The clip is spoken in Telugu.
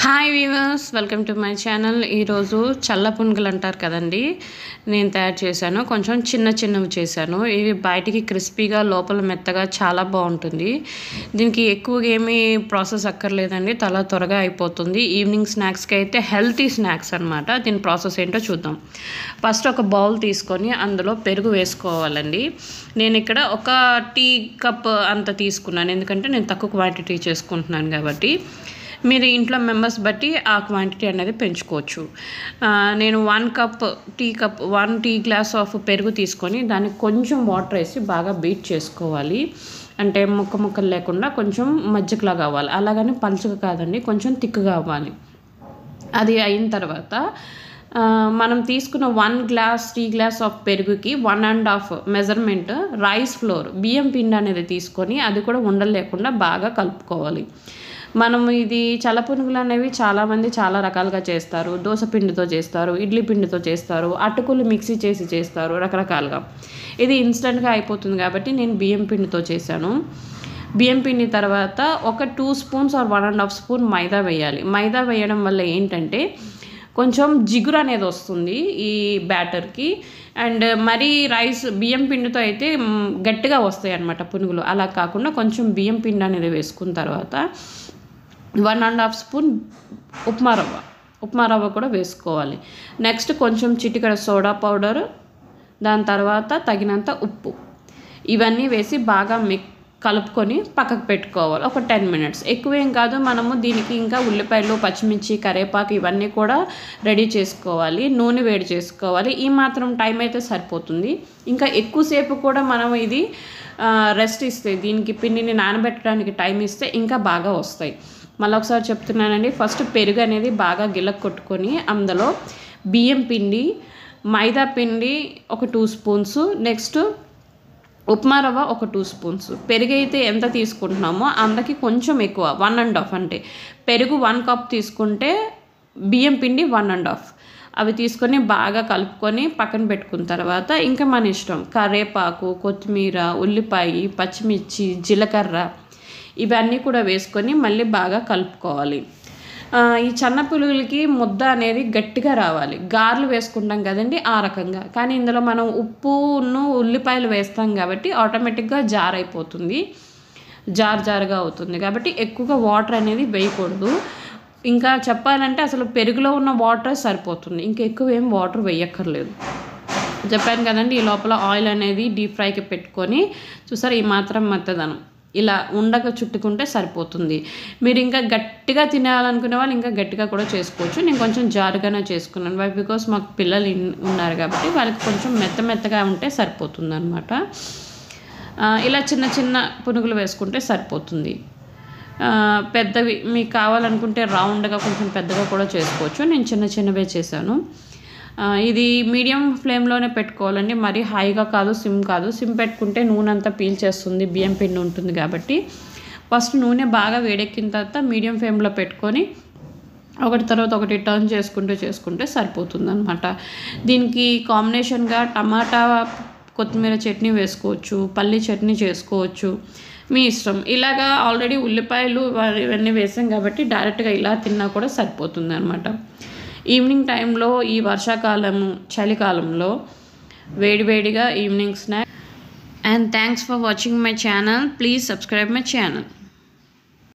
hi viewers welcome to my channel ఈరోజు చల్ల పునుగులు అంటారు కదండి నేను తయారు చేశాను కొంచెం చిన్న చిన్నవి చేశాను ఇవి బయటికి క్రిస్పీగా లోపల మెత్తగా చాలా బాగుంటుంది దీనికి ఎక్కువగా ఏమీ ప్రాసెస్ అక్కర్లేదండి చాలా త్వరగా అయిపోతుంది ఈవినింగ్ స్నాక్స్కి అయితే హెల్తీ స్నాక్స్ అనమాట దీని ప్రాసెస్ ఏంటో చూద్దాం ఫస్ట్ ఒక బౌల్ తీసుకొని అందులో పెరుగు వేసుకోవాలండి నేను ఇక్కడ ఒక టీ కప్ అంత తీసుకున్నాను ఎందుకంటే నేను తక్కువ క్వాంటిటీ చేసుకుంటున్నాను కాబట్టి మీరు ఇంట్లో మెంబర్స్ బట్టి ఆ క్వాంటిటీ అనేది పెంచుకోవచ్చు ఆ, నేను one cup tea cup one tea glass of పెరుగు తీసుకొని దానికి కొంచెం వాటర్ వేసి బాగా బీట్ చేసుకోవాలి అంటే ముక్క ముక్కలు లేకుండా కొంచెం మజ్జిగలాగా అవ్వాలి అలాగని పలుచగా కాదండి కొంచెం తిక్కుగా అవ్వాలి అది అయిన తర్వాత ఆ, మనం తీసుకున్న one glass tea glass of పెరుగుకి one and half measurement rice flour బియ్యం పిండి అనేది తీసుకొని అది కూడా ఉండలు లేకుండా బాగా కలుపుకోవాలి మనం ఇది చల్ల పునుగులు అనేవి చాలామంది చాలా రకాలుగా చేస్తారు దోశ పిండితో చేస్తారు ఇడ్లీ పిండితో చేస్తారు అటుకులు మిక్సీ చేసి చేస్తారు రకరకాలుగా ఇది ఇన్స్టెంట్గా అయిపోతుంది కాబట్టి నేను బియ్యం పిండితో చేశాను బియ్యం పిండి తర్వాత ఒక two spoons or one and half spoon maida వేయాలి మైదా వేయడం వల్ల ఏంటంటే కొంచెం జిగురు అనేది వస్తుంది ఈ బ్యాటర్కి అండ్ మరీ రైస్ బియ్యం పిండితో అయితే మ్, గట్టిగా వస్తాయి అన్నమాట పునుగులు అలా కాకుండా కొంచెం బియ్యం పిండి అనేది వేసుకున్న తర్వాత one and half spoon upma రవ్వ ఉప్మా రవ్వ కూడా వేసుకోవాలి నెక్స్ట్ కొంచెం చిటికెడ సోడా పౌడర్ దాని తర్వాత తగినంత ఉప్పు ఇవన్నీ వేసి బాగా మిక్ కలుపుకొని పక్కకు పెట్టుకోవాలి ఒక టెన్ మినిట్స్ ఎక్కువేం కాదు మనము దీనికి ఇంకా ఉల్లిపాయలు పచ్చిమిర్చి కరివేపాకు ఇవన్నీ కూడా రెడీ చేసుకోవాలి నూనె వేడి చేసుకోవాలి ఈ మాత్రం టైం అయితే సరిపోతుంది ఇంకా ఎక్కువసేపు కూడా మనం ఇది రెస్ట్ ఇస్తే దీనికి పిండిని నానబెట్టడానికి టైం ఇస్తే ఇంకా బాగా వస్తాయి మళ్ళీ ఒకసారి చెప్తున్నానండి ఫస్ట్ పెరుగు అనేది బాగా గిలక్ కొట్టుకొని అందులో బియ్యం పిండి మైదా పిండి ఒక టూ స్పూన్స్ నెక్స్ట్ ఉప్మా రవ్వ ఒక టూ స్పూన్స్ పెరుగు అయితే ఎంత తీసుకుంటున్నామో అందుకి కొంచెం ఎక్కువ వన్ అండ్ హాఫ్ అంటే పెరుగు వన్ కప్ తీసుకుంటే బియ్యం పిండి వన్ అండ్ హాఫ్ అవి తీసుకొని బాగా కలుపుకొని పక్కన పెట్టుకున్న తర్వాత ఇంకా మన ఇష్టం కరివేపాకు కొత్తిమీర ఉల్లిపాయ పచ్చిమిర్చి జీలకర్ర ఇవన్నీ కూడా వేసుకొని మళ్ళీ బాగా కలుపుకోవాలి ఆ, ఈ చన్న పులుగులకి ముద్ద అనేది గట్టిగా రావాలి గారెలు వేసుకుంటాం కదండి ఆ రకంగా కానీ ఇందులో మనం ఉప్పును ఉల్లిపాయలు వేస్తాం కాబట్టి ఆటోమేటిక్గా జార్ అయిపోతుంది జార్ జారుగా అవుతుంది కాబట్టి ఎక్కువగా వాటర్ అనేది వేయకూడదు ఇంకా చెప్పాలంటే అసలు పెరుగులో ఉన్న వాటర్ సరిపోతుంది ఇంకా ఎక్కువ ఏం వాటర్ వేయక్కర్లేదు చెప్పాను కదండి ఈ లోపల ఆయిల్ అనేది డీప్ ఫ్రైకి పెట్టుకొని చూసారు ఈ మాత్రం మెత్తదనం ఇలా ఉండగా చుట్టుకుంటే సరిపోతుంది మీరు ఇంకా గట్టిగా తినాలనుకునే వాళ్ళు ఇంకా గట్టిగా కూడా చేసుకోవచ్చు నేను కొంచెం జారుగానే చేసుకున్నాను వై బికాస్ మాకు పిల్లలు ఇన్- ఉన్నారు కాబట్టి వాళ్ళకి కొంచెం మెత్త మెత్తగా ఉంటే సరిపోతుంది అనమాట ఇలా చిన్న చిన్న పునుగులు వేసుకుంటే సరిపోతుంది ఆ, పెద్దవి మీకు కావాలనుకుంటే రౌండ్గా కొంచెం పెద్దగా కూడా చేసుకోవచ్చు నేను చిన్న చిన్నవే చేశాను ఆ, ఇది మీడియం ఫ్లేమ్లోనే పెట్టుకోవాలండి మరీ హైగా కాదు సిమ్ కాదు సిమ్ పెట్టుకుంటే నూనె అంతా పీల్చేస్తుంది బియ్యం పిండి ఉంటుంది కాబట్టి ఫస్ట్ నూనె బాగా వేడెక్కిన తర్వాత మీడియం ఫ్లేమ్లో పెట్టుకొని ఒకటి తర్వాత ఒకటి టర్న్ చేసుకుంటూ చేసుకుంటే సరిపోతుంది అనమాట దీనికి కాంబినేషన్గా టమాటా కొత్తిమీర చట్నీ వేసుకోవచ్చు పల్లి చట్నీ చేసుకోవచ్చు మీ ఇష్టం ఇలాగా ఆల్రెడీ ఉల్లిపాయలు ఇవ- ఇవన్నీ వేసాం కాబట్టి డైరెక్ట్గా ఇలా తిన్నా కూడా సరిపోతుంది అనమాట ఈవినింగ్ టైంలో ఈ వర్షాకాలము చలికాలంలో వేడివేడిగా evening snack and thanks for watching my channel please subscribe my channel